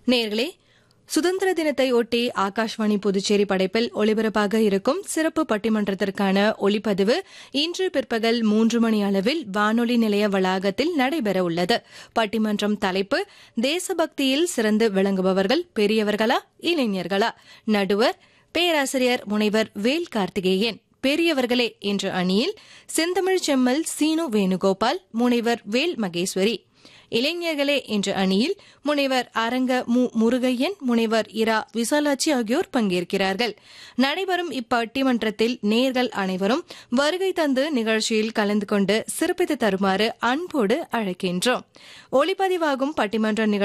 நேர்களே சுதந்திர தினத்தை ஒட்டி ஆகாஷ்வாணி புதுச்சேரி படைப்பில் ஒலிபரப்பாக இருக்கும் சிறப்பு பட்டிமன்றத்திற்கான ஒளிப்பதிவு இன்று பிற்பகல் மூன்று மணி அளவில் வானொலி நிலைய வளாகத்தில் நடைபெற உள்ளது பட்டிமன்றம் தலைப்பு தேசபக்தியில் சிறந்து விளங்குபவர்கள் பெரியவர்களா இளைஞர்களா நடுவர் பேராசிரியர் முனைவர் வேல் கார்த்திகேயன் பெரியவர்களே என்ற அணியில் செந்தமிழ் செம்மல் சீனு வேணுகோபால் முனைவர் வேல் மகேஸ்வரி இளைஞர்களே என்ற அணியில் முனைவர் அரங்க மு முருகையன் முனைவர் இரா விசாலாட்சி ஆகியோர் பங்கேற்கிறார்கள் நடைபெறும் இப்பட்டிமன்றத்தில் நேர்கள் அனைவரும் வருகை தந்து நிகழ்ச்சியில் கலந்து கொண்டு சிறப்பித்து தருமாறு அன்போடு அழைக்கின்றோம் ஒளிப்பதிவாகும் பட்டிமன்ற நிகழ்ச்சி